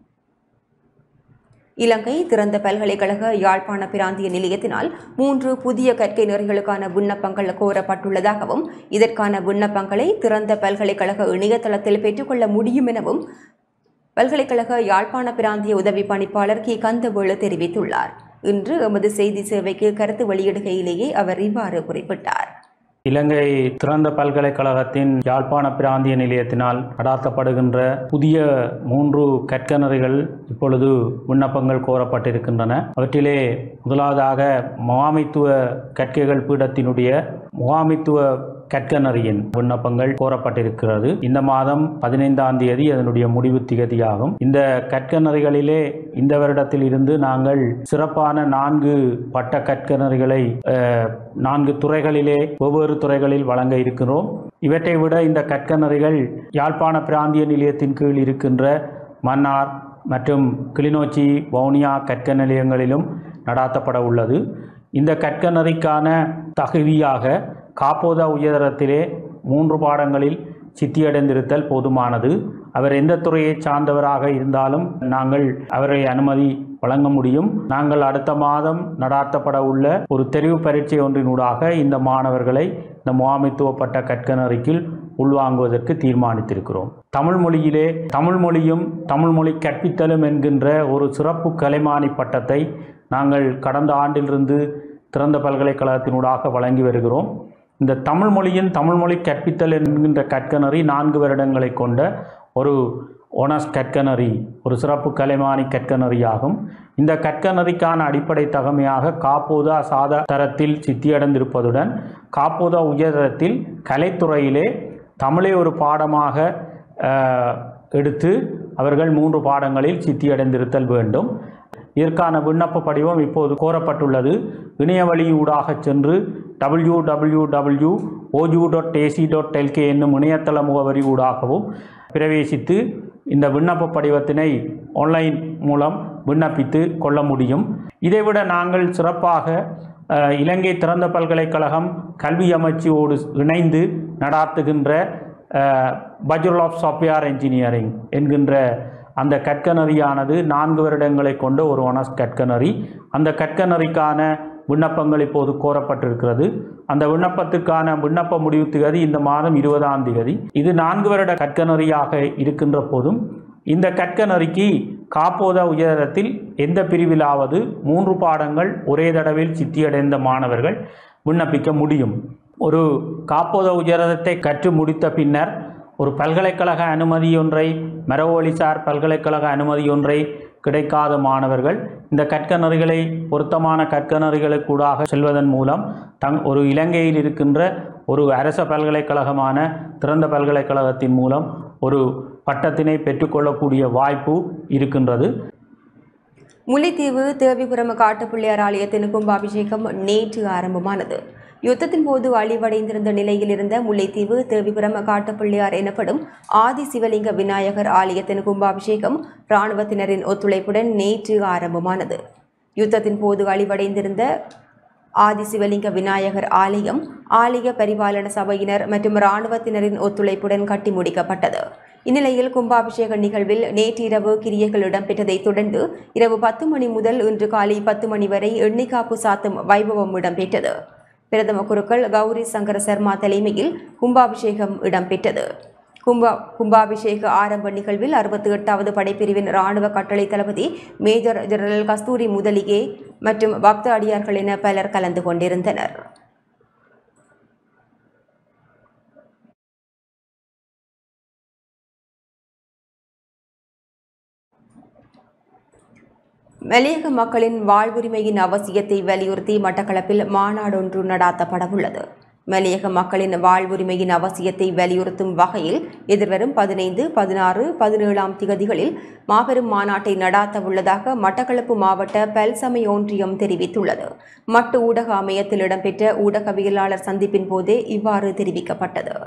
இலங்கை திறந்த பல்கலைக்கழக யாழ்ப்பாண பிராந்திய நிலையத்தினால் மூன்று புதிய கற்கை நெறிகளுக்கான விண்ணப்பங்கள் கோரப்பட்டுள்ளதாகவும் இதற்கான விண்ணப்பங்களை திறந்த பல்கலைக்கழக இணையதளத்தில் பெற்றுக்கொள்ள முடியும் எனவும் பல்கலைக்கழக யாழ்ப்பாண பிராந்திய உதவி பணிப்பாளர் கி கந்தவேளு தெரிவித்துள்ளார் இன்று எமது செய்தி சேவைக்கு கருத்து வெளியிடுகையிலேயே அவர் இவ்வாறு குறிப்பிட்டார் இலங்கை திறந்த பல்கலைக்கழகத்தின் யாழ்ப்பாண பிராந்திய நிலையத்தினால் நடாத்தப்படுகின்ற புதிய மூன்று கற்கனறிகள் இப்பொழுது விண்ணப்பங்கள் கோரப்பட்டிருக்கின்றன அவற்றிலே முதலாவதாக முகாமைத்துவ கற்கைகள் பீடத்தினுடைய முகாமைத்துவ கற்கனறியின் விண்ணப்பங்கள் கோரப்பட்டிருக்கிறது இந்த மாதம் பதினைந்தாம் தேதி அதனுடைய முடிவு திகதியாகும் இந்த கற்கனறிகளிலே இந்த வருடத்தில் இருந்து நாங்கள் சிறப்பான நான்கு பட்ட கற்கனறிகளை அஹ், நான்கு துறைகளிலே ஒவ்வொரு துறைகளில் வழங்க இருக்கிறோம் இவற்றை விட இந்த கற்கனறிகள் யாழ்ப்பாண பிராந்திய நிலையத்தின் கீழ் இருக்கின்ற மன்னார் மற்றும் கிளிநொச்சி வவுனியா கற்க நிலையங்களிலும் நடாத்தப்பட உள்ளது இந்த கற்கனறிக்கான தகுதியாக காப்போதா உயரத்திலே மூன்று பாடங்களில் சித்தியடைந்திருத்தல் போதுமானது அவர் எந்த துறையை சார்ந்தவராக இருந்தாலும் நாங்கள் அவரை அனுமதி வழங்க முடியும் நாங்கள் அடுத்த மாதம் நடாத்தப்பட உள்ள ஒரு தெரிவு பரீட்சை ஒன்றினூடாக இந்த மாணவர்களை இந்த முகாமைத்துவப்பட்ட கற்கனறிக்குள் உள்வாங்குவதற்கு தீர்மானித்திருக்கிறோம் தமிழ் மொழியிலே தமிழ் மொழியும் தமிழ் மொழி கற்பித்தலும் என்கின்ற ஒரு சிறப்பு கலைமானி பட்டத்தை நாங்கள் கடந்த ஆண்டிலிருந்து திறந்த பல்கலைக்கழகத்தினூடாக வழங்கி வருகிறோம் இந்த தமிழ் மொழியின் தமிழ் மொழி கற்பித்தல் என்கின்ற கற்கனரி நான்கு வருடங்களை கொண்ட ஒரு ஒனஸ் கற்கனரி ஒரு சிறப்பு கலைமானி கற்கனரியாகும் இந்த கற்கனரிக்கான அடிப்படை தகமையாக காப்போதா சாதா தரத்தில் சித்தியடைந்திருப்பதுடன் காப்போதா உயர்தரத்தில் கலைத்துறையிலே தமிழை ஒரு பாடமாக அஹ், எடுத்து அவர்கள் மூன்று பாடங்களில் சித்தியடைந்திருத்தல் வேண்டும் இதற்கான விண்ணப்ப படிவம் இப்போது கோரப்பட்டுள்ளது இணைய வழியூடாக சென்று டபிள்யூ டபிள்யூ டபிள்யூ ஓஜூ டாட் ஏசி டாட் எல்கே என்னும் இணையதள முகவரி ஊடாகவும் பிரவேசித்து இந்த விண்ணப்ப படிவத்தினை ஆன்லைன் மூலம் விண்ணப்பித்து கொள்ள முடியும் இதைவிட நாங்கள் சிறப்பாக அஹ், இலங்கை திறந்த பல்கலைக்கழகம் கல்வி அமைச்சோடு இணைந்து நடாத்துகின்ற பஜுரல் ஆஃப் சாஃப்ட்வேர் என்ஜினியரிங் என்கின்ற அந்த கற்கனரியானது நான்கு வருடங்களை கொண்ட ஒரு ஒனஸ் கற்கனரி அந்த கற்கனரிக்கான விண்ணப்பங்கள் இப்போது கோரப்பட்டிருக்கிறது அந்த விண்ணப்பத்திற்கான விண்ணப்ப முடிவு திகதி இந்த மாதம் இருபதாம் திகதி இது நான்கு வருட கற்கனரியாக இருக்கின்ற போதும் இந்த கற்கனரிக்கு காப்போத உயரத்தில் எந்த பிரிவிலாவது மூன்று பாடங்கள் ஒரே தடவில் சித்தியடைந்த மாணவர்கள் விண்ணப்பிக்க முடியும் ஒரு காப்போத உயரத்தை கற்று முடித்த பின்னர் ஒரு பல்கலைக்கழக அனுமதியொன்றை மரவொளிசார் பல்கலைக்கழக அனுமதியொன்றை கிடைக்காத மாணவர்கள் இந்த கற்கனறிகளை பொருத்தமான கற்கனறிகளுக்கூடாக செல்வதன் மூலம் தங் ஒரு இலங்கையில் இருக்கின்ற ஒரு அரச பல்கலைக்கழகமான திறந்த பல்கலைக்கழகத்தின் மூலம் ஒரு பட்டத்தினை பெற்றுக்கொள்ளக்கூடிய வாய்ப்பு இருக்கின்றது முல்லைத்தீவு தேவிபுரம் காட்டுப்பிள்ளையார் ஆலயத்தின் கும்பாபிஷேகம் நேற்று ஆரம்பமானது யுத்தத்தின் போது அழிவடைந்திருந்த நிலையில் இருந்த முல்லைத்தீவு தேவிபுரம் காட்டுப்பிள்ளையார் எனப்படும் ஆதி சிவலிங்க விநாயகர் ஆலயத்தின் கும்பாபிஷேகம் இராணுவத்தினரின் ஒத்துழைப்புடன் நேற்று ஆரம்பமானது யுத்தத்தின் போது அழிவடைந்திருந்த ஆதி சிவலிங்க விநாயகர் ஆலயம் ஆலய பரிபாலன சபையினர் மற்றும் இராணுவத்தினரின் ஒத்துழைப்புடன் கட்டி முடிக்கப்பட்டது இந்நிலையில் கும்பாபிஷேக நிகழ்வில் நேற்றிரவு கிரியைகள் இடம்பெற்றதைத் தொடர்ந்து இரவு பத்து மணி முதல் இன்று காலை பத்து மணி வரை எண்ணிக்காப்பு சாத்தும் வைபவம் இடம்பெற்றது பிரதம குருக்கள் கௌரி சங்கர சர்மா தலைமையில் கும்பாபிஷேகம் இடம்பெற்றது கும்பா கும்பாபிஷேக ஆரம்ப நிகழ்வில் அறுபத்தி எட்டாவது படைப்பிரிவின் இராணுவ கட்டளை தளபதி மேஜர் ஜெனரல் கஸ்தூரி முதலிகே மற்றும் பக்த அடியார்கள் என பலர் கலந்து கொண்டிருந்தனர் மலையக மக்களின் வாழ்வுரிமையின் அவசியத்தை வலியுறுத்தி மட்டக்களப்பில் மாநாடொன்று நடாத்தப்படவுள்ளது மலையக மக்களின் வாழ்வுரிமையின் அவசியத்தை வலியுறுத்தும் வகையில் எதிர்வரும் பதினைந்து பதினாறு பதினேழாம் திகதிகளில் மாபெரும் மாநாட்டை நடாத்த உள்ளதாக மட்டக்களப்பு மாவட்ட பல்சமய ஒன்றியம் தெரிவித்துள்ளது மட்டு ஊடக அமையத்தில் இடம்பெற்ற ஊடகவியலாளர் சந்திப்பின் போதே இவ்வாறு தெரிவிக்கப்பட்டது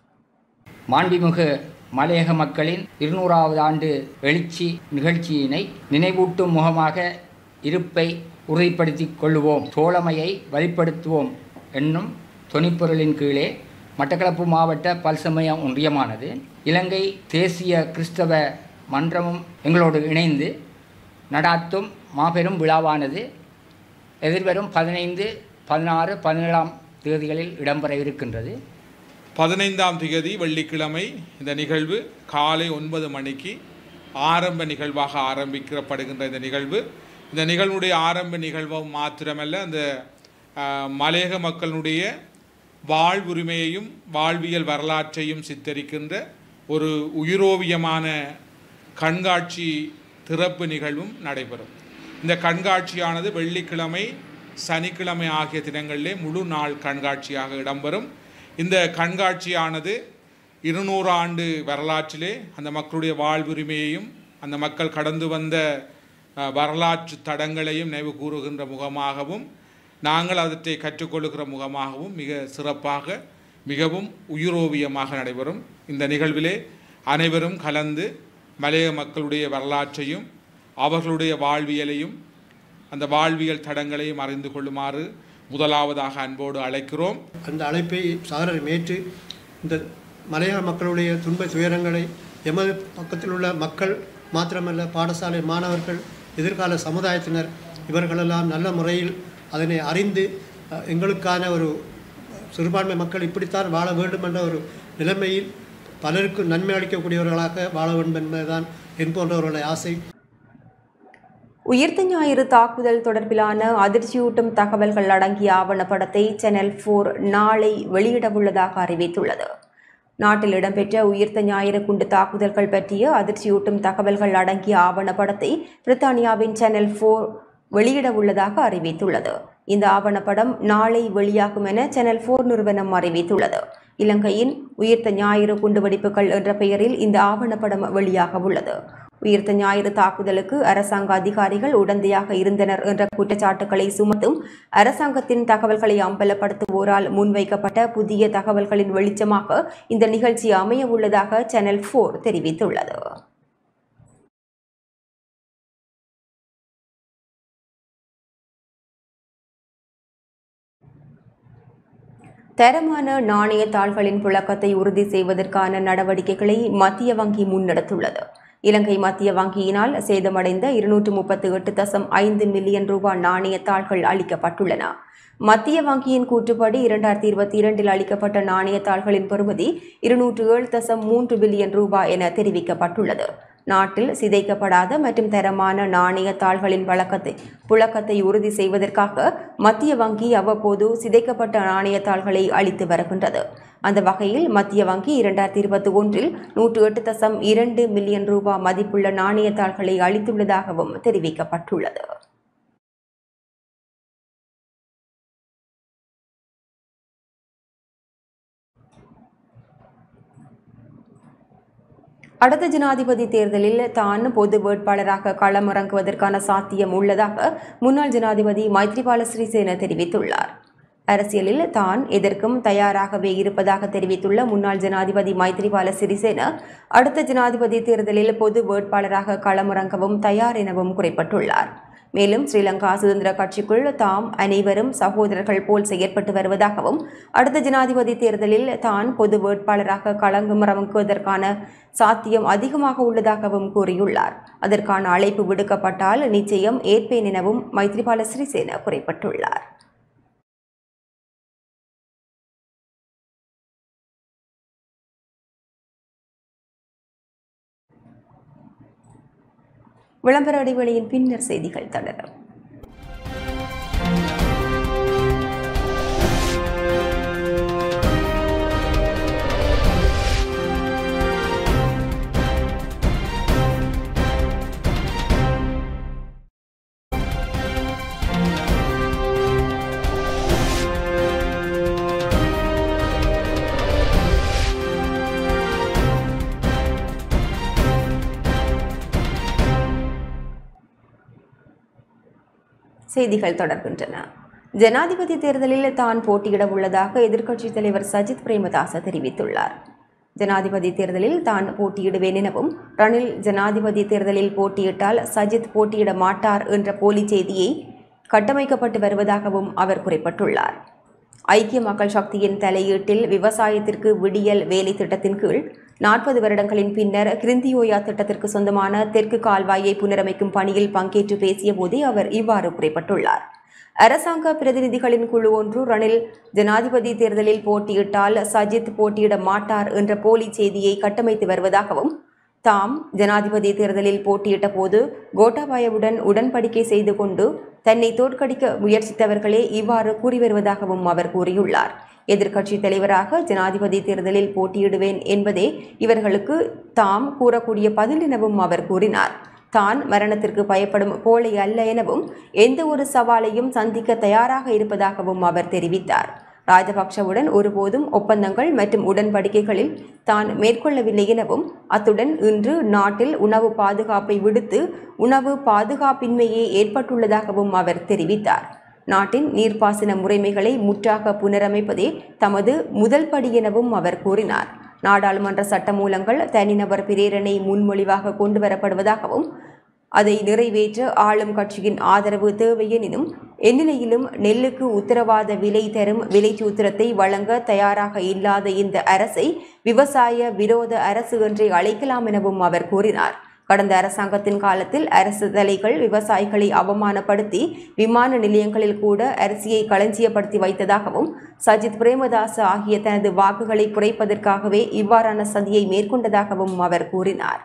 மாண்புமிகு மலையக மக்களின் இருநூறாவது ஆண்டு எழுச்சி நிகழ்ச்சியினை நினைவூட்டும் முகமாக இருப்பை உறுதிப்படுத்திக் கொள்ளுவோம் தோழமையை வழிப்படுத்துவோம் என்னும் தொனிப்பொருளின் கீழே மட்டக்களப்பு மாவட்ட பல்சமய ஒன்றியமானது இலங்கை தேசிய கிறிஸ்தவ மன்றமும் எங்களோடு இணைந்து நடாத்தும் மாபெரும் விழாவானது எதிர்வரும் பதினைந்து பதினாறு பதினேழாம் தேதிகளில் இடம்பெற இருக்கின்றது பதினைந்தாம் திகதி வெள்ளிக்கிழமை இந்த நிகழ்வு காலை ஒன்பது மணிக்கு ஆரம்ப நிகழ்வாக ஆரம்பிக்கப்படுகின்ற இந்த நிகழ்வு இந்த நிகழ்வுடைய ஆரம்ப நிகழ்வும் மாத்திரமல்ல அந்த ஆஹ், மலையக மக்களுடைய வாழ்வுரிமையையும் வாழ்வியல் வரலாற்றையும் சித்தரிக்கின்ற ஒரு உயிரோவியமான கண்காட்சி திறப்பு நிகழ்வும் நடைபெறும் இந்த கண்காட்சியானது வெள்ளிக்கிழமை சனிக்கிழமை ஆகிய தினங்களிலே முழு நாள் கண்காட்சியாக இடம்பெறும் இந்த கண்காட்சியானது இருநூறு ஆண்டு வரலாற்றிலே அந்த மக்களுடைய வாழ்வுரிமையையும் அந்த மக்கள் கடந்து வந்த அஹ், வரலாற்று தடங்களையும் நினைவு கூறுகின்ற முகமாகவும் நாங்கள் அவற்றை கற்றுக்கொள்ளுகிற முகமாகவும் மிக சிறப்பாக மிகவும் உயிரோவியமாக நடைபெறும் இந்த நிகழ்விலே அனைவரும் கலந்து மலைய மக்களுடைய வரலாற்றையும் அவர்களுடைய வாழ்வியலையும் அந்த வாழ்வியல் தடங்களையும் அறிந்து கொள்ளுமாறு முதலாவதாக அன்போடு அழைக்கிறோம் அந்த அழைப்பை சாரர் ஏற்று இந்த மலையாள மக்களுடைய துன்ப துயரங்களை எமது பக்கத்தில் உள்ள மக்கள் மாத்திரமல்ல பாடசாலை மாணவர்கள் எதிர்கால சமுதாயத்தினர் இவர்களெல்லாம் நல்ல முறையில் அதனை அறிந்து அஹ், எங்களுக்கான ஒரு சிறுபான்மை மக்கள் இப்படித்தான் வாழ வேண்டும் என்ற ஒரு நிலைமையில் பலருக்கும் நன்மை அளிக்கக்கூடியவர்களாக வாழ வேண்டும் என்பதுதான் என் போன்றவர்களுடைய ஆசை உயிர்த்த ஞாயிறு தாக்குதல் தொடர்பிலான அதிர்ச்சியூட்டும் தகவல்கள் அடங்கிய ஆவணப்படத்தை சேனல் போர் நாளை வெளியிடவுள்ளதாக அறிவித்துள்ளது நாட்டில் இடம்பெற்ற உயிர்த்த ஞாயிறு குண்டு தாக்குதல்கள் பற்றிய அதிர்ச்சியூட்டும் தகவல்கள் அடங்கிய ஆவணப்படத்தை பிரித்தானியாவின் சேனல் போர் வெளியிட உள்ளதாக அறிவித்துள்ளது இந்த ஆவணப்படம் நாளை வெளியாகும் என சேனல் போர் நிறுவனம் அறிவித்துள்ளது இலங்கையின் உயிர்த்த ஞாயிறு குண்டுவெடிப்புகள் என்ற பெயரில் இந்த ஆவணப்படம் வெளியாக உள்ளது உயிர்த்த ஞாயிறு தாக்குதலுக்கு அரசாங்க அதிகாரிகள் உடந்தையாக இருந்தனர் என்ற குற்றச்சாட்டுகளை சுமத்தும் அரசாங்கத்தின் தகவல்களை அம்பலப்படுத்துவோரால் முன்வைக்கப்பட்ட புதிய தகவல்களின் வெளிச்சமாக இந்த நிகழ்ச்சி அமைய உள்ளதாக சேனல் போர் தெரிவித்துள்ளது தரமான நாணய தாள்களின் புழக்கத்தை உறுதி செய்வதற்கான நடவடிக்கைகளை மத்திய வங்கி முன்னெடுத்துள்ளது இலங்கை மத்திய வங்கியினால் சேதமடைந்த இருநூற்று முப்பத்தி எட்டு தசம் ஐந்து மில்லியன் ரூபாய் நாணய தாள்கள் அளிக்கப்பட்டுள்ளன மத்திய வங்கியின் கூற்றுப்படி இரண்டாயிரத்தி இருபத்தி இரண்டில் அளிக்கப்பட்ட நாணயத்தாள்களின் பெறுமதி இருநூற்று ஏழு தசம் மூன்று பில்லியன் ரூபாய் என தெரிவிக்கப்பட்டுள்ளது நாட்டில் சிதைக்கப்படாத மற்றும் தரமான நாணயத்தாள்களின் வழக்கத்தை புழக்கத்தை உறுதி செய்வதற்காக மத்திய வங்கி அவ்வப்போது சிதைக்கப்பட்ட நாணயத்தாள்களை அளித்து வருகின்றது அந்த வகையில் மத்திய வங்கி இரண்டாயிரத்தி இருபத்தி ஒன்றில் நூற்று எட்டு தசம் இரண்டு மில்லியன் ரூபாய் மதிப்புள்ள நாணயத்தாள்களை அளித்துள்ளதாகவும் தெரிவிக்கப்பட்டுள்ளது அடுத்த ஜனாதிபதி தேர்தலில் தான் பொது வேட்பாளராக களமிறங்குவதற்கான சாத்தியம் உள்ளதாக முன்னாள் ஜனாதிபதி மைத்ரிபால சிறிசேன தெரிவித்துள்ளார் அரசியலில் தான் எதற்கும் தயாராகவே இருப்பதாக தெரிவித்துள்ள முன்னாள் ஜனாதிபதி மைத்ரிபால சிறிசேன அடுத்த ஜனாதிபதி தேர்தலில் பொது வேட்பாளராக களமிறங்கவும் தயார் எனவும் குறிப்பிட்டுள்ளார் மேலும் ஸ்ரீலங்கா சுதந்திர கட்சிக்குள் தாம் அனைவரும் சகோதரர்கள் போல் செயற்பட்டு வருவதாகவும் அடுத்த ஜனாதிபதி தேர்தலில் தான் பொது வேட்பாளராக களமிறங்குவதற்கான சாத்தியம் அதிகமாக உள்ளதாகவும் கூறியுள்ளார் அதற்கான அழைப்பு விடுக்கப்பட்டால் நிச்சயம் ஏற்பேன் எனவும் மைத்ரிபால சிறிசேன குறிப்பிட்டுள்ளார் விளம்பர இடைவெளியின் பின்னர் செய்திகள் தொடரும் செய்திகள் தொடர்கின்றன ஜனாதிபதி தேர்தலில் தான் போட்டியிட உள்ளதாக எதிர்க்கட்சித் தலைவர் சஜித் பிரேமதாச தெரிவித்துள்ளார் ஜனாதிபதி தேர்தலில் தான் போட்டியிடுவேன் எனவும் ரணில் ஜனாதிபதி தேர்தலில் போட்டியிட்டால் சஜித் போட்டியிட மாட்டார் என்ற போலி செய்தியை கட்டமைக்கப்பட்டு வருவதாகவும் அவர் குறிப்பிட்டுள்ளார் ஐக்கிய மக்கள் சக்தியின் தலையீட்டில் விவசாயத்திற்கு விடியல் வேலை திட்டத்தின் கீழ் நாற்பது வருடங்களின் பின்னர் கிரிந்தியோயா திட்டத்திற்கு சொந்தமான தெற்கு கால்வாயை புனரமைக்கும் பணியில் பங்கேற்று பேசிய போதே அவர் இவ்வாறு குறிப்பிட்டுள்ளார் அரசாங்க பிரதிநிதிகளின் குழு ஒன்று ரணில் ஜனாதிபதி தேர்தலில் போட்டியிட்டால் சஜித் போட்டியிட மாட்டார் என்ற போலி செய்தியை கட்டமைத்து வருவதாகவும் தாம் ஜனாதிபதி தேர்தலில் போட்டியிட்ட போது கோட்டாபாயவுடன் உடன்படிக்கை செய்து கொண்டு தன்னை தோற்கடிக்க முயற்சித்தவர்களே இவ்வாறு கூறி வருவதாகவும் அவர் கூறியுள்ளார் எதிர்க்கட்சி தலைவராக ஜனாதிபதி தேர்தலில் போட்டியிடுவேன் என்பதே இவர்களுக்கு தாம் கூறக்கூடிய பதில் எனவும் அவர் கூறினார் தான் மரணத்திற்கு பயப்படும் கோழை அல்ல எனவும் எந்த ஒரு சவாலையும் சந்திக்க தயாராக இருப்பதாகவும் அவர் தெரிவித்தார் ராஜபக்ஷவுடன் ஒருபோதும் ஒப்பந்தங்கள் மற்றும் உடன்படிக்கைகளில் தான் மேற்கொள்ளவில்லை எனவும் அத்துடன் இன்று நாட்டில் உணவு பாதுகாப்பை விடுத்து உணவு பாதுகாப்பின்மையே ஏற்பட்டுள்ளதாகவும் அவர் தெரிவித்தார் நாட்டின் நீர்ப்பாசன முறைமைகளை முற்றாக புனரமைப்பதே தமது முதல் படி எனவும் அவர் கூறினார் நாடாளுமன்ற சட்டமூலங்கள் தனிநபர் பிரேரணை முன்மொழிவாக கொண்டு வரப்படுவதாகவும் அதை நிறைவேற்ற ஆளும் கட்சியின் ஆதரவு தேவை எனினும் எந்நிலையிலும் நெல்லுக்கு உத்தரவாத விலை தரும் விலை சூத்திரத்தை வழங்க தயாராக இல்லாத இந்த அரசை விவசாய விரோத அரசு என்றே அழைக்கலாம் எனவும் அவர் கூறினார் கடந்த அரசாங்கத்தின் காலத்தில் அரசு தலைகள் விவசாயிகளை அவமானப்படுத்தி விமான நிலையங்களில் கூட அரிசியை களஞ்சியப்படுத்தி வைத்ததாகவும் சஜித் பிரேமதாச ஆகிய தனது வாக்குகளை குறைப்பதற்காகவே இவ்வாறான சதியை மேற்கொண்டதாகவும் அவர் கூறினார்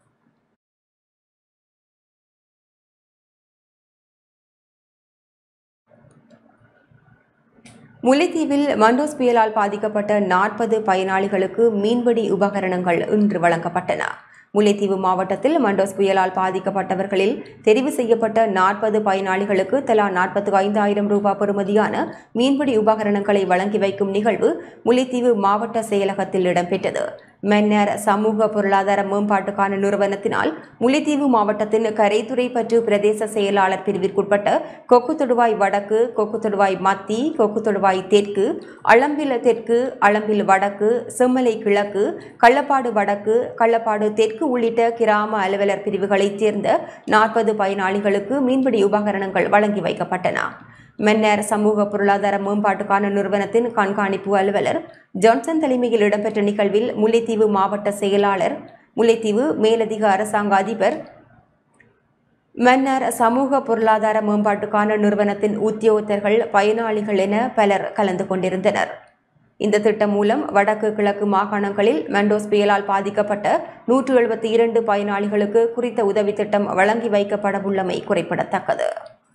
முல்லைத்தீவில் மண்டோஸ் புயலால் பாதிக்கப்பட்ட நாற்பது பயனாளிகளுக்கு மீன்பிடி உபகரணங்கள் இன்று வழங்கப்பட்டன முல்லைத்தீவு மாவட்டத்தில் மண்டோஸ் புயலால் பாதிக்கப்பட்டவர்களில் தெரிவு செய்யப்பட்ட நாற்பது பயனாளிகளுக்கு தலா நாற்பத்தி ஐந்தாயிரம் ரூபாய் பெறுமதியான மீன்பிடி உபகரணங்களை வழங்கி வைக்கும் நிகழ்வு முல்லைத்தீவு மாவட்ட செயலகத்தில் இடம்பெற்றது மன்னர் சமூக பொருளாதார மேம்பாட்டுக்கான நிறுவனத்தினால் முல்லைத்தீவு மாவட்டத்தின் கரைத்துறை பற்று பிரதேச செயலாளர் பிரிவிற்குட்பட்ட கொக்கு தொடுவாய் வடக்கு கொக்கு தொடுவாய் மத்தி கொக்கு தொடுவாய் தெற்கு அளம்பில் தெற்கு அளம்பில் வடக்கு செம்மலை கிழக்கு கள்ளப்பாடு வடக்கு கள்ளப்பாடு தெற்கு உள்ளிட்ட கிராம அலுவலர் பிரிவுகளைச் சேர்ந்த நாற்பது பயனாளிகளுக்கு மீன்பிடி உபகரணங்கள் வழங்கி வைக்கப்பட்டன மன்னர் சமூக பொருளாதார மேம்பாட்டுக்கான நிறுவனத்தின் கண்காணிப்பு அலுவலர் ஜான்சன் தலைமையில் இடம்பெற்ற நிகழ்வில் முல்லைத்தீவு மாவட்ட செயலாளர் முல்லைத்தீவு மேலதிக அரசாங்க அதிபர் மன்னர் சமூக பொருளாதார மேம்பாட்டுக்கான நிறுவனத்தின் உத்தியோகத்தர்கள் பயனாளிகள் என பலர் கலந்து கொண்டிருந்தனர் இந்த திட்டம் மூலம் வடக்கு கிழக்கு மாகாணங்களில் மெண்டோஸ் புயலால் பாதிக்கப்பட்ட நூற்று எழுபத்தி இரண்டு பயனாளிகளுக்கு குறித்த உதவி திட்டம் வழங்கி வைக்கப்படவுள்ளமை குறிப்பிடத்தக்கது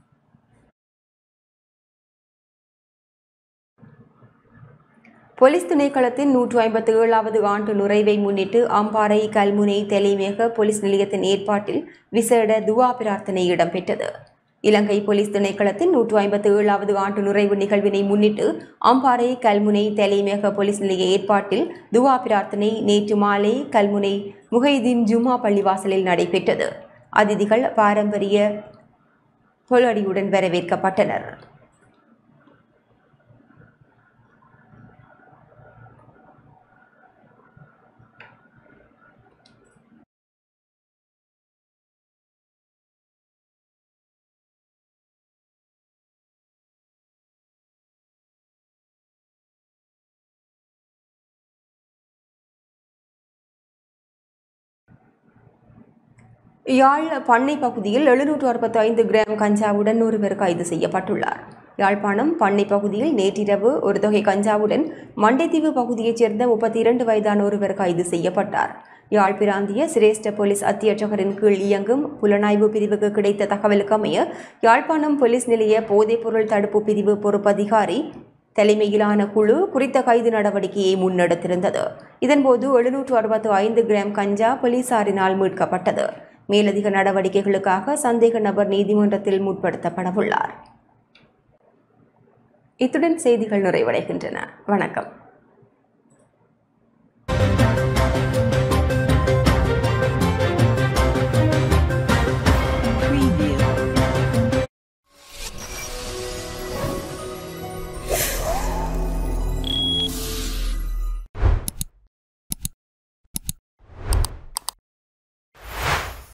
போலீஸ் திணைக்களத்தின் நூற்று ஐம்பத்தி ஏழாவது ஆண்டு நிறைவை முன்னிட்டு அம்பாறை கல்முனை தெலிமேக போலீஸ் நிலையத்தின் ஏற்பாட்டில் விசேட துவா பிரார்த்தனை இடம்பெற்றது இலங்கை போலீஸ் திணைக்களத்தின் நூற்று ஐம்பத்தி ஏழாவது ஆண்டு நிறைவு நிகழ்வினை முன்னிட்டு அம்பாறை கல்முனை தெலிமேக போலீஸ் நிலைய ஏற்பாட்டில் துவா பிரார்த்தனை நேற்று மாலை கல்முனை முஹைதீன் ஜுமா பள்ளிவாசலில் நடைபெற்றது அதிதிகள் பாரம்பரிய பொலடியுடன் வரவேற்கப்பட்டனர் யாழ் பண்ணை பகுதியில் எழுநூற்று அறுபத்தி ஐந்து கிராம் கஞ்சாவுடன் ஒருவர் கைது செய்யப்பட்டுள்ளார் யாழ்ப்பாணம் பண்ணை பகுதியில் நேற்றிரவு ஒரு தொகை கஞ்சாவுடன் மண்டைத்தீவு பகுதியைச் சேர்ந்த முப்பத்தி இரண்டு வயதான ஒருவர் கைது செய்யப்பட்டார் யாழ் பிராந்திய சிரேஷ்ட போலீஸ் அத்தியட்சகரின் கீழ் இயங்கும் புலனாய்வு பிரிவுக்கு கிடைத்த தகவலுக்கு அமைய யாழ்ப்பாணம் போலீஸ் நிலைய போதைப்பொருள் தடுப்பு பிரிவு பொறுப்பதிகாரி தலைமையிலான குழு குறித்த கைது நடவடிக்கையை முன்னெடுத்திருந்தது இதன்போது எழுநூற்று அறுபத்து ஐந்து கிராம் கஞ்சா போலீசாரினால் மீட்கப்பட்டது மேலதிக நடவடிக்கைகளுக்காக சந்தேக நபர் நீதிமன்றத்தில் முற்படுத்தப்படவுள்ளார் இத்துடன் செய்திகள் நிறைவடைகின்றன வணக்கம்